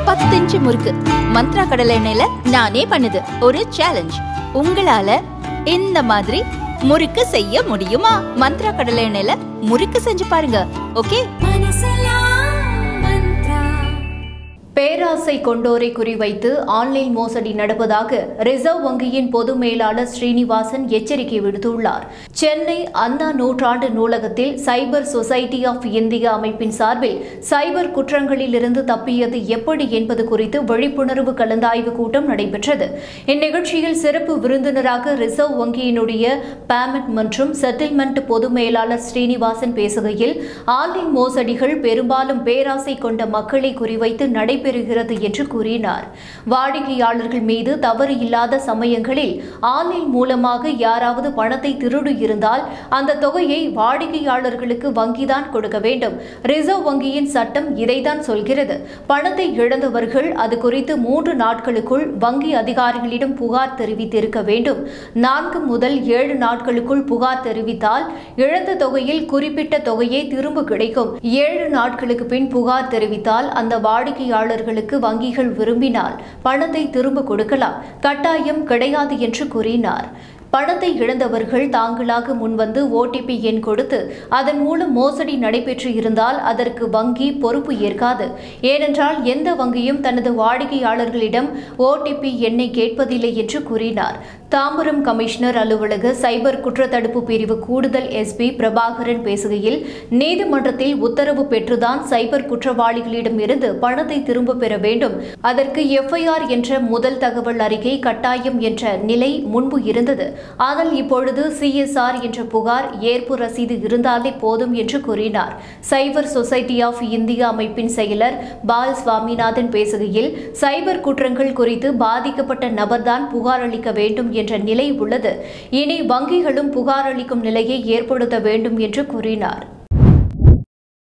பத்து இன்ச்சு முறுக்கு மந்த்ரா கடலை எண்ணெயில நானே பண்ணுது ஒரு சேலஞ்ச் உங்களால இந்த மாதிரி முறுக்கு செய்ய முடியுமா மந்த்ரா கடலை எண்ணெயில முறுக்கு செஞ்சு பாருங்க ஓகே பேராசை கொண்டோரை குறிவைத்து ஆன்லைன் மோசடி நடப்பதாக ரிசர்வ் வங்கியின் பொது மேலாளர் ஸ்ரீனிவாசன் எச்சரிக்கை விடுத்துள்ளார் சென்னை அண்ணா நூற்றாண்டு நூலகத்தில் சைபர் சொசைட்டி ஆஃப் இந்தியா அமைப்பின் சார்பில் சைபர் குற்றங்களில் இருந்து தப்பியது எப்படி என்பது குறித்து விழிப்புணர்வு கலந்தாய்வு கூட்டம் நடைபெற்றது இந்நிகழ்ச்சியில் சிறப்பு விருந்தினராக ரிசர்வ் வங்கியினுடைய பேமெண்ட் மற்றும் செட்டில்மெண்ட் பொது மேலாளர் ஸ்ரீனிவாசன் பேசுகையில் ஆன்லைன் மோசடிகள் பெரும்பாலும் பேராசை கொண்ட மக்களை குறிவைத்து நடைபெறுகிறது என்று கூறினார் வாடிக்கையாளர்கள் மீது தவறு இல்லாத சமயங்களில் ஆன்லைன் மூலமாக யாராவது பணத்தை திருடு இருந்தால் அந்த தொகையை வாடிக்கையாளர்களுக்கு வங்கிதான் கொடுக்க வேண்டும் ரிசர்வ் வங்கியின் சட்டம் இதைதான் சொல்கிறது பணத்தை இழந்தவர்கள் அது குறித்து மூன்று நாட்களுக்குள் வங்கி அதிகாரிகளிடம் புகார் தெரிவித்திருக்க வேண்டும் நான்கு முதல் ஏழு நாட்களுக்குள் புகார் தெரிவித்தால் இழந்த தொகையில் குறிப்பிட்ட தொகையே திரும்ப கிடைக்கும் ஏழு நாட்களுக்கு பின் புகார் தெரிவித்தால் அந்த வாடிக்கையாளர்களுக்கு வங்கிகள் விரும்பினால் பணத்தை திரும்ப கொடுக்கலாம் கட்டாயம் கிடையாது என்று கூறினார் பணத்தை இழந்தவர்கள் தாங்களாக முன்வந்து ஓடிபி எண் கொடுத்து அதன் மூலம் மோசடி நடைபெற்று இருந்தால் அதற்கு வங்கி பொறுப்பு ஏற்காது ஏனென்றால் எந்த வங்கியும் தனது வாடிக்கையாளர்களிடம் ஓடிபி எண்ணை கேட்பதில்லை என்று கூறினார் தாம்பரம் கமிஷனர் அலுவலக சைபர் குற்றத்தடுப்பு பிரிவு கூடுதல் எஸ்பி பிரபாகரன் பேசுகையில் நீதிமன்றத்தில் உத்தரவு பெற்றுதான் சைபர் குற்றவாளிகளிடம் இருந்து பணத்தை திரும்ப பெற வேண்டும் அதற்கு எஃப்ஐஆர் என்ற முதல் தகவல் அறிக்கை கட்டாயம் என்ற நிலை முன்பு இருந்தது ஆனால் இப்பொழுது சிஎஸ்ஆர் என்ற புகார் ஏற்பு ரசீது இருந்தாலே போதும் என்று கூறினார் சைபர் சொசைட்டி ஆஃப் இந்தியா அமைப்பின் செயலர் பால் சுவாமிநாதன் பேசுகையில் சைபர் குற்றங்கள் குறித்து பாதிக்கப்பட்ட நபர்தான் புகார் அளிக்க வேண்டும் என்ற நிலை உள்ளது இனி வங்கிகளும் புகார் அளிக்கும் நிலையை ஏற்படுத்த வேண்டும் என்று கூறினார்